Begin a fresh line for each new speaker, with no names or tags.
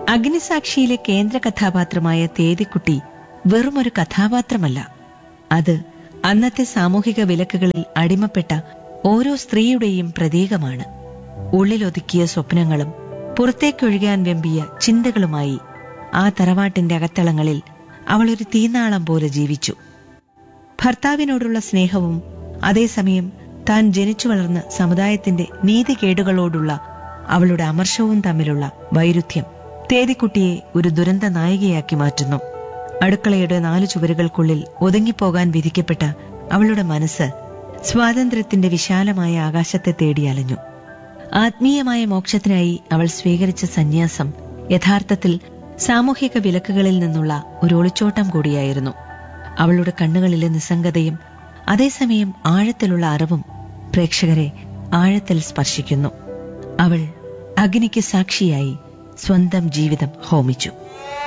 അഗ്നിസാക്ഷിയിലെ കേന്ദ്ര കഥാപാത്രമായ തേതിക്കുട്ടി വെറുമൊരു കഥാപാത്രമല്ല അത് അന്നത്തെ സാമൂഹിക വിലക്കുകളിൽ അടിമപ്പെട്ട ഓരോ സ്ത്രീയുടെയും പ്രതീകമാണ് ഉള്ളിലൊതുക്കിയ സ്വപ്നങ്ങളും പുറത്തേക്കൊഴുകാൻ വെമ്പിയ ചിന്തകളുമായി ആ തറവാട്ടിന്റെ അകത്തളങ്ങളിൽ അവൾ ഒരു തീനാളം പോലെ ജീവിച്ചു ഭർത്താവിനോടുള്ള സ്നേഹവും അതേസമയം താൻ ജനിച്ചു വളർന്ന സമുദായത്തിന്റെ നീതികേടുകളോടുള്ള അവളുടെ അമർഷവും തമ്മിലുള്ള വൈരുദ്ധ്യം തേതിക്കുട്ടിയെ ഒരു ദുരന്ത നായികയാക്കി മാറ്റുന്നു അടുക്കളയുടെ നാലു ചുവരുകൾക്കുള്ളിൽ ഒതുങ്ങിപ്പോകാൻ വിധിക്കപ്പെട്ട അവളുടെ മനസ്സ് സ്വാതന്ത്ര്യത്തിന്റെ വിശാലമായ ആകാശത്തെ തേടി അലഞ്ഞു ആത്മീയമായ മോക്ഷത്തിനായി അവൾ സ്വീകരിച്ച സന്യാസം യഥാർത്ഥത്തിൽ സാമൂഹിക വിലക്കുകളിൽ നിന്നുള്ള ഒരു ഒളിച്ചോട്ടം കൂടിയായിരുന്നു അവളുടെ കണ്ണുകളിലെ നിസ്സംഗതയും അതേസമയം ആഴത്തിലുള്ള അറിവും പ്രേക്ഷകരെ ആഴത്തിൽ സ്പർശിക്കുന്നു അവൾ അഗ്നിക്ക് സാക്ഷിയായി സ്വന്തം ജീവിതം ഹോമിച്ചു